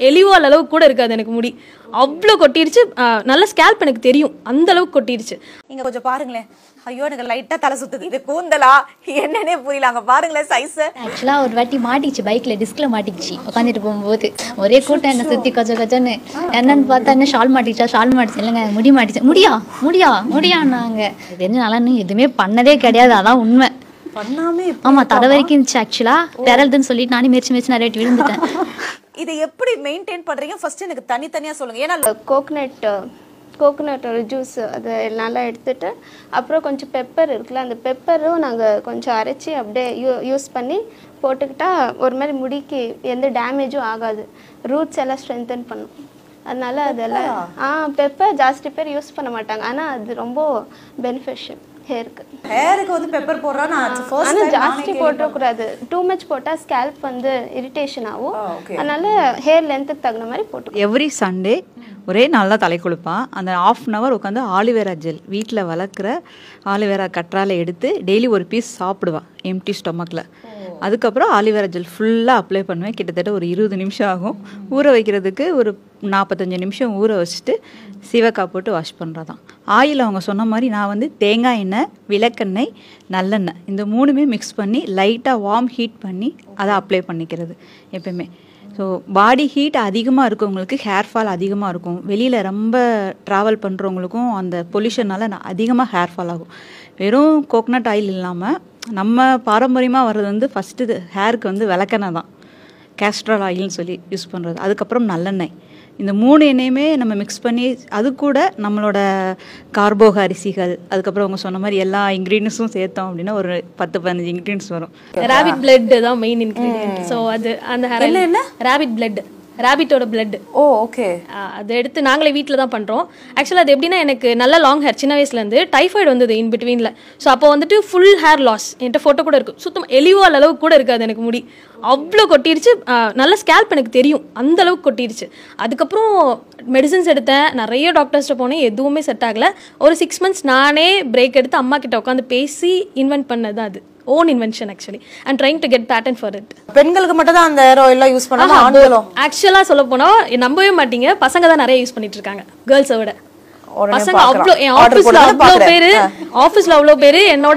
எலிவால் அளவுக்கு கூட இருக்காது எனக்கு முடி அவ்வளோ கொட்டிருச்சு ஆஹ் நல்ல ஸ்கேல்ப் எனக்கு தெரியும் அந்த அளவுக்கு கொட்டிருச்சு இங்க கொஞ்சம் பாருங்களேன் ஐயோ எனக்கு லைட்டா தலை சுத்துது இது கூந்தலா என்னன்னே புரியல அங்க பாருங்களேன் சைஸ் ஆக்சுவலாக ஒரு வாட்டி மாட்டிச்சு பைக்கில் டிஸ்கில் மாட்டிக்கிச்சு உட்காந்துட்டு போகும்போது ஒரே கூட்டம் என்ன சுற்றி கொச்ச கொச்சன்னு என்னன்னு பார்த்தா என்ன ஷால் மாட்டிச்சா ஷால் மாட்டிச்சு இல்லைங்க முடி மாட்டிச்சு முடியா முடியா முடியான்னாங்க தெரிஞ்ச நல்லா இன்னும் எதுவுமே பண்ணதே கிடையாது அதான் உண்மை பண்ணாமே ஆமாம் தலை வரைக்கும் இருந்துச்சு ஆக்சுவலாக விரல்துன்னு சொல்லிட்டு நானே முயற்சி முயற்சி நிறைய வாட்டி விழுந்துட்டேன் இதை எப்படி மெயின்டைன் பண்றீங்க ஃபர்ஸ்ட் எனக்கு தனித்தனியா சொல்லுங்க ஏன்னா கோகனட் கோகனட்டோட ஜூஸ் அதை நல்லா எடுத்துட்டு அப்புறம் கொஞ்சம் பெப்பர் இருக்குல்ல அந்த பெப்பரும் நாங்கள் கொஞ்சம் அரைச்சி அப்படியே யூ யூஸ் பண்ணி போட்டுக்கிட்டா ஒரு மாதிரி முடிக்கு எந்த டேமேஜும் ஆகாது ரூட்ஸ் எல்லாம் ஸ்ட்ரென்தன் பண்ணும் அதனால அதெல்லாம் ஆ பெப்பர் ஜாஸ்தி பேர் யூஸ் பண்ண மாட்டாங்க ஆனால் அது ரொம்ப பெனிஃபிஷியல் ஹேருக்கு ஹேருக்கு வந்து பெப்பர் போடுறா நான் ஃபர்ஸ்ட் ஆனால் ஜாஸ்தி போட்டக்கூடாது டூ மச் போட்டால் ஸ்கேல்ப் வந்து இரிட்டேஷன் ஆகும் அதனால ஹேர் லென்த்துக்கு தகுந்த மாதிரி போட்டு எவ்ரி சண்டே ஒரே நாள் தான் தலை குளிப்பான் அந்த ஆஃப் அன் ஹவர் உட்காந்து ஆலிவேரா ஜெல் வீட்டில் வளர்க்குற ஆலிவேரா கற்றாழை எடுத்து டெய்லி ஒரு பீஸ் சாப்பிடுவான் எம்டி ஸ்டொமக்கில் அதுக்கப்புறம் ஆலிவேரா ஜெல் ஃபுல்லாக அப்ளை பண்ணுவேன் கிட்டத்தட்ட ஒரு இருபது நிமிஷம் ஆகும் ஊற வைக்கிறதுக்கு ஒரு நாற்பத்தஞ்சு நிமிஷம் ஊற வச்சுட்டு சிவக்காய் போட்டு வாஷ் பண்ணுறதான் ஆயில் அவங்க சொன்ன மாதிரி நான் வந்து தேங்காய் எண்ணெய் விளக்கெண்ணெய் நல்லெண்ணெய் இந்த மூணுமே மிக்ஸ் பண்ணி லைட்டாக வார்ம் ஹீட் பண்ணி அதை அப்ளை பண்ணிக்கிறது எப்பயுமே ஸோ பாடி ஹீட் அதிகமாக இருக்கவங்களுக்கு ஹேர் ஃபால் அதிகமாக இருக்கும் வெளியில் ரொம்ப ட்ராவல் பண்ணுறவங்களுக்கும் அந்த பொல்யூஷனால் அதிகமாக ஹேர் ஃபால் ஆகும் வெறும் கோகனட் ஆயில் இல்லாமல் நம்ம பாரம்பரியமாக வர்றது வந்து ஃபஸ்ட்டு ஹேருக்கு வந்து விளக்கெண்ணெய் தான் கேஸ்ட்ரால் ஆயில்னு சொல்லி யூஸ் பண்ணுறது அதுக்கப்புறம் நல்லெண்ணெய் இந்த மூணு எண்ணெயுமே நம்ம மிக்ஸ் பண்ணி அது கூட நம்மளோட கார்போக அரிசிகள் அதுக்கப்புறம் அவங்க சொன்ன மாதிரி எல்லா இன்க்ரீடியன்ஸும் சேர்த்தோம் அப்படின்னா ஒரு பத்து பதினஞ்சு இன்க்ரீடியன்ஸ் வரும் ரேபிட் பிளட் தான் மெயின் இன்க்ரீடியன்ட் ஸோ அது அந்த ஹேர் என்ன ரேபிட் பிளட் ரேபிட்டோட பிளட் ஓ ஓகே அதை எடுத்து நாங்களே வீட்டில் தான் பண்ணுறோம் ஆக்சுவலாக அது எப்படின்னா எனக்கு நல்ல லாங் ஹேர் சின்ன வயசுலேருந்து டைஃபாய்டு வந்தது இன் பிட்வீனில் ஸோ அப்போ வந்துட்டு ஃபுல் ஹேர் லாஸ் என்கிட்ட ஃபோட்டோ கூட இருக்கும் சுத்தம் எலிவால் அளவுக்கு கூட இருக்காது எனக்கு முடி அவ்வளோ கொட்டிருச்சு ஆஹ் நல்ல ஸ்கேல்ப் எனக்கு தெரியும் அந்த அளவுக்கு கொட்டிருச்சு அதுக்கப்புறம் மெடிசன்ஸ் எடுத்தேன் நிறைய டாக்டர்ஸ்ட்ட போனேன் எதுவுமே செட் ஆகல ஒரு சிக்ஸ் மந்த்ஸ் நானே பிரேக் எடுத்து அம்மா கிட்ட உட்காந்து பேசி இன்வென்ட் பண்ணது அது own invention actually and trying to get patent for it பெண்களுக்கு மட்டும் தான் அந்த ஹேர் ஆயில் யூஸ் பண்ணாம ஆண்களும் ஆக்சுவலா சொல்ல போனா நம்பவே மாட்டீங்க பசங்க தான் நிறைய யூஸ் பண்ணிட்டு இருக்காங்க கேர்ள்ஸை விட உடனே பசங்க பார்க்கறோம். அவ்வளோ என் Order ஆஃபீஸ்ல போடுறத அவ்வளோ பார்க்கறேன். பேரு ஆஃபீஸ்ல அவ்வளோ பேரு என்னோட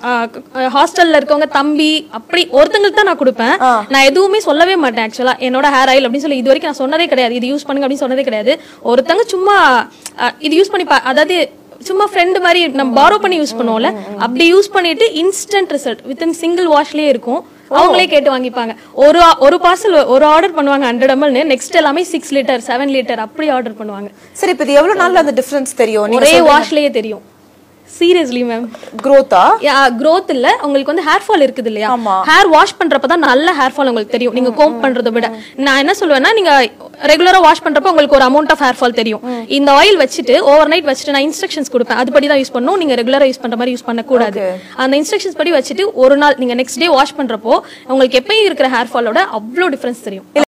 ஹாஸ்டல்ல இருக்கவங்க தம்பி அப்படி ஒருத்தங்களுக்கு தான் நான் கொடுப்பேன் நான் எதுவுமே சொல்லவே மாட்டேன் ஆக்சுவலா என்னோட ஹேர் ஆயில் அப்படின்னு சொல்லி இது வரைக்கும் நான் சொன்னதே கிடையாது இது யூஸ் பண்ணுங்க அப்படின்னு சொன்னதே கிடையாது ஒருத்தங்க சும்மா அஹ், இது யூஸ் பண்ணி பா அதாவது சும்மா ஃப்ரெண்ட் மாதிரி நம்ம பாரோ பண்ணி யூஸ் பண்ணுவோம்ல அப்படி யூஸ் பண்ணிட்டு இன்ஸ்டன்ட் ரிசல்ட் வித்தின் சிங்கிள் வாஷ்லயே இருக்கும் அவங்களே கேட்டு வாங்கிப்பாங்க ஒரு ஒரு பார்சல் ஒரு ஆர்டர் பண்ணுவாங்க ஹண்ட்ரட் எம்எல்னு நெக்ஸ்ட் எல்லாமே சிக்ஸ் லிட்டர் செவன் லிட்டர் அப்படி ஆர்டர் பண்ணுவாங்க சரி இப்போ இது எவ்வளவு நாள்ல அந்த டிஃபரன்ஸ் தெரியும் நீங்க ஒரே வாஷ்லயே தெரியும் சீரியஸ்லி மேம் growth-ஆ growth இல்ல உங்களுக்கு வந்து ஹேர் ஃபால் இருக்குது இல்லையா ஹேர் வாஷ் பண்றப்ப தான் நல்ல ஹேர் ஃபால் உங்களுக்கு தெரியும் நீங்க கோம் பண்றதை விட நான் என்ன சொல்லுவேன்னா நீங்க ரெகுலரா வாஷ் பண்றப்ப உங்களுக்கு ஒரு அமௌண்ட் ஆஃப் ஹேர் ஃபால் தெரியும் இந்த ஆயில் வச்சுட்டு ஓவர் நைட் வச்சுட்டு நான் இன்ஸ்ட்ரக்ஷன்ஸ் கொடுப்பேன் அதுபடி தான் யூஸ் பண்ணணும் நீங்க ரெகுலரா யூஸ் பண்ற மாதிரி யூஸ் பண்ணக்கூடாது அந்த இன்ஸ்ட்ரக்ஷன்ஸ் படி வச்சுட்டு ஒரு நாள் நீங்க நெக்ஸ்ட் டே வாஷ் பண்றப்போ உங்களுக்கு எப்பயும் இருக்கிற ஹேர் ஃபாலோட அவ்வளோ டிஃபரன்ஸ் தெரியும்